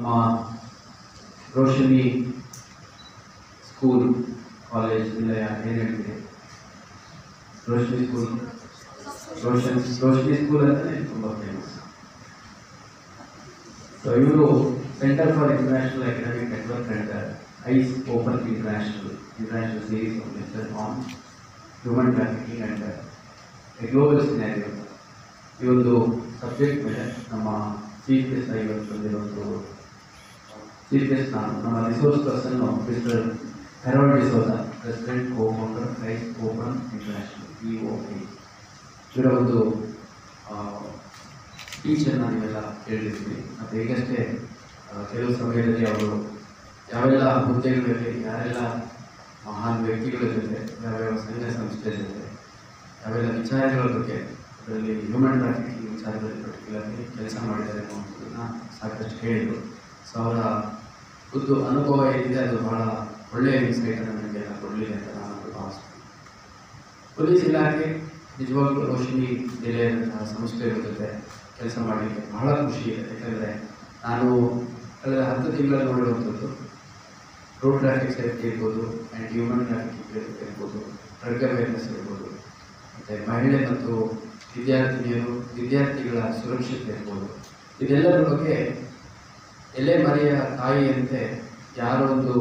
ನಮ್ಮ Roshni school college ನಿಲಯ ಏನು ಹೇಳ್ತೀರಿ ರೋಶನಿ ಸ್ಕೂಲ್ ರೋಷನ್ ರೋಶನಿ ಸ್ಕೂಲ್ ಅಂತಲೇ ತುಂಬ ಫೇಮಸ್ ಸೊ ಇವರು centre for international academic network and Eyes Open International international series of lecture on human trafficking and a global scenario ಈ ಒಂದು ಸಬ್ಜೆಕ್ಟ್ ಮೇಲೆ ನಮ್ಮ ಚೀಫ್ ಗೆಸ್ಟ್ ಆಗಿ ಇವತ್ತು ಬಂದಿರೋದು ಚೀಫ್ ಗೆಸ್ಟ್ ನಾನು ನಮ್ಮ resource person mister Harold D'Souza president co founder Eyes Open International E O P ಇವರ ಒಂದು ಸ್ಪೀಚನ್ನು ನೀವೆಲ್ಲ ಕೇಳಿರ್ತೀವಿ ಮತ್ತು ಈಗಷ್ಟೇ ಆ, ಕೆಲವು ಸಮಯದಲ್ಲಿ ಅವರು ಯಾವೆಲ್ಲ ಹುದ್ದೆಗಳಲ್ಲಿ ಯಾರೆಲ್ಲ ಮಹಾನ್ ವ್ಯಕ್ತಿಗಳ ಜೊತೆ ಯಾವ್ಯಾವ ಸಂಘ ಸಂಸ್ಥೆ ಜೊತೆ ಯಾವೆಲ್ಲ ವಿಚಾರಗಳ ಬಗ್ಗೆ ಅದರಲ್ಲಿ ಹ್ಯೂಮನ್ ಟ್ರಾಫಿಕಿಂಗ್ ವಿಚಾರದಲ್ಲಿ ಪರ್ಟಿಕ್ಯುಲರ್ಲಿ ಕೆಲಸ ಮಾಡಿದ್ದಾರೆ ಅನ್ನೋದನ್ನ ಸಾಕಷ್ಟು ಹೇಳಿದರು ಸೊ ಅವರ ಒಂದು ಅನುಭವ ಏನಿದೆ ಅದು ಬಹಳ ಒಳ್ಳೆಯ ಇನ್ಸೈಟನ್ನು ನಮಗೆಲ್ಲ ಕೊಡಲಿದೆ ಅಂತ ನಾನು ಭಾವಿಸ್ತೀನಿ ಪೊಲೀಸ್ ಇಲಾಖೆ ನಿಜವಾಗ್ಲೂ ರೋಶಿನಿ ನಿಲಯದಂತಹ ಸಂಸ್ಥೆಗಳ ಜೊತೆ ಕೆಲಸ ಮಾಡಲಿಕ್ಕೆ ಬಹಳ ಖುಷಿ ಇದೆ ಯಾಕಂದರೆ ನಾನು ಕಳೆದ ಹತ್ತು ತಿಂಗಳಲ್ಲಿ ನೋಡಿರುವಂಥದ್ದು ರೋಡ್ ಟ್ರಾಫಿಕ್ ಸೇಫ್ಟಿ ಇರ್ಬೋದು ಆ್ಯಂಡ್ ಹ್ಯೂಮನ್ ಟ್ರಾಫಿಕ್ ಇರ್ಬೋದು ಡ್ರಗ್ ಅವೇರ್ನೆಸ್ ಇರ್ಬೋದು ಮತ್ತು ಮಹಿಳೆ ಮತ್ತು ವಿದ್ಯಾರ್ಥಿನಿಯರು ವಿದ್ಯಾರ್ಥಿಗಳ ಸುರಕ್ಷತೆ ಇರ್ಬೋದು ಇದೆಲ್ಲದರ ಬಗ್ಗೆ ಎಲೆ ಮರೆಯ ತಾಯಿಯಂತೆ ಯಾರೋ ಒಂದು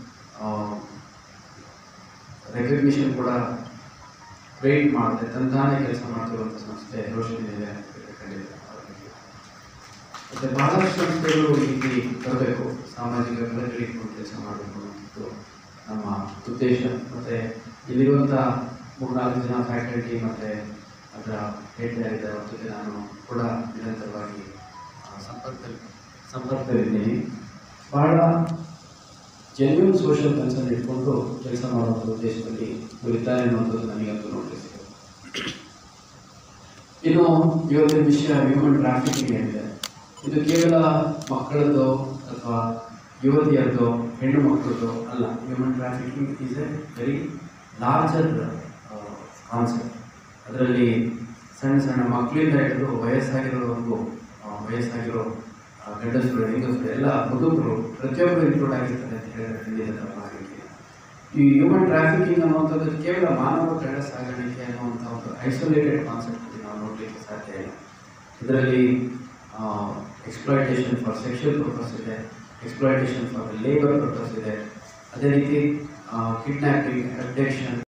ರೆಕಗ್ನಿಷನ್ ಕೂಡ ವೆಯ್ಟ್ ಮಾಡದೆ ತಂತಾನೇ ಕೆಲಸ ಮಾಡ್ತಿರುವಂಥ ಸಂಸ್ಥೆ ರೋಷನ್ ಇದೆ ಅಂತ ಖಂಡಿತ ಅವರಿಗೆ. ಮತ್ತೆ ಬಹಳಷ್ಟು ಸಂಸ್ಥೆಗಳು ಇಲ್ಲಿ ಬರಬೇಕು ಸಾಮಾಜಿಕ ಕಳಕಳಿ ಇಟ್ಕೊಂಡು ಕೆಲಸ ಮಾಡಬೇಕು ಅನ್ನೋದು ನಮ್ಮ ಉದ್ದೇಶ ಮತ್ತೆ ಇಲ್ಲಿರುವಂಥ ಮೂರ್ನಾಲ್ಕು ಜನ ಫ್ಯಾಕಲ್ಟಿ ಮತ್ತೆ ಅದರ ಹೆಡ್ ಯಾರಿದ್ದಾರೆ ಅವ್ರ ಜೊತೆ ನಾನು ಕೂಡ ನಿರಂತರವಾಗಿ ಆ, ಸಂಪರ್ಕದಲ್ಲಿ ಸಂಪರ್ಕದಲ್ಲಿದ್ದೀನಿ ಬಹಳ ಜೆನ್ಯೂನ್ ಸೋಷಿಯಲ್ ಕನ್ಸರ್ನ್ ಇಟ್ಕೊಂಡು ಕೆಲಸ ಮಾಡುವಂಥ ಉದ್ದೇಶದಲ್ಲಿ ಇದ್ದಾರೆ ಅನ್ನುವಂಥದ್ದು ನನಗಂತೂ ನೋಟಿಸಿದೆ ಇನ್ನು ಇವತ್ತಿನ ವಿಷಯ ಹ್ಯೂಮನ್ ಟ್ರಾಫಿಕಿಂಗ್ ಏನಿದೆ ಇದು ಕೇವಲ ಮಕ್ಕಳದ್ದು ಅಥವಾ ಯುವತಿಯರದ್ದು ಹೆಣ್ಣು ಮಕ್ಕಳದ್ದು ಅಲ್ಲ human trafficking is a very larger concept ಅದರಲ್ಲಿ ಸಣ್ಣ ಸಣ್ಣ ಮಕ್ಕಳಿಂದ ಹಿಡಿದು ವಯಸ್ಸಾಗಿರೋವರೆಗೂ ಆ, ವಯಸ್ಸಾಗಿರೋ ಆ, ಗಂಡಸರು ಹೆಂಗಸರು ಎಲ್ಲ ಮುದುಕರು ಪ್ರತಿಯೊಬ್ಬರು ಇನ್ಕ್ಲೂಡ್ ಆಗಿರ್ತಾರೆ ಅಂತ ಹೇಳಿದ್ರೆ ಖಂಡಿತ ತಪ್ಪಾಗಲಿಕ್ಕಿಲ್ಲ ಈ ಹ್ಯೂಮನ್ ಟ್ರಾಫಿಕಿಂಗ್ ಅನ್ನುವಂಥದ್ದು ಕೇವಲ ಮಾನವ ಕಳ್ಳ ಸಾಗಾಣಿಕೆ ಅನ್ನುವಂಥ ಒಂದು ಐಸೋಲೇಟೆಡ್ ಕಾನ್ಸೆಪ್ಟ್ ನಾವು ನೋಡಲಿಕ್ಕೆ ಸಾಧ್ಯ ಇಲ್ಲ ಇದರಲ್ಲಿ ಎಕ್ಸ್ಪ್ಲಾಯಿಟೇಷನ್ ಫಾರ್ ಸೆಕ್ಷುವಲ್ ಪರ್ಪಸ್ ಇದೆ ಎಕ್ಸ್ಪ್ಲಾಯಿಟೇಷನ್ ಫಾರ್ ಲೇಬರ್ ಪರ್ಪಸ್ ಇದೆ ಅದೇ ರೀತಿ ಕಿಡ್ನ್ಯಾಪಿಂಗ್ ಅಬ್ಡಕ್ಷನ್